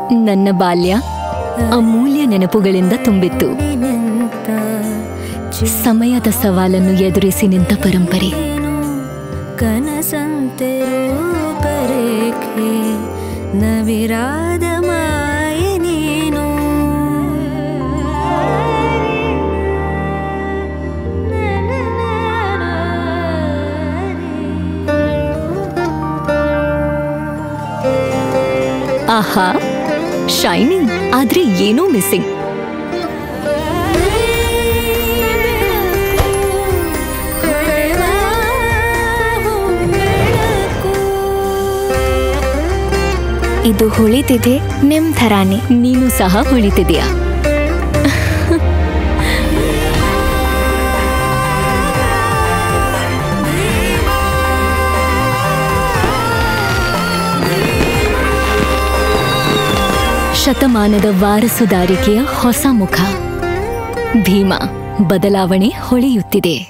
ನನ್ನ ಬಾಲ್ಯ ಅಮೂಲ್ಯ ನೆನಪುಗಳಿಂದ ತುಂಬಿತ್ತು ಸಮಯದ ಸವಾಲನ್ನು ಎದುರಿಸಿ ನಿಂತ ಪರಂಪರೆ ಕನಸಂತೆ ರೂಪರೇಖೆ ನವಿರಾದ ಮಾಯೆ ನೀನು ಆಹಾ ಶೈನಿಂಗ್ ಆದ್ರೆ ಏನೋ ಮಿಸ್ಸಿಂಗ್ ಇದು ಹೊಳಿತಿದೆ ನಿಮ್ ಥರಾನೇ ನೀನು ಸಹ ಹೊಳಿತಿದೀಯ ಶತಮಾನದ ವಾರಸುದಾರಿಕೆಯ ಹೊಸ ಮುಖ ಭೀಮಾ ಬದಲಾವಣೆ ಹೊಳೆಯುತ್ತಿದೆ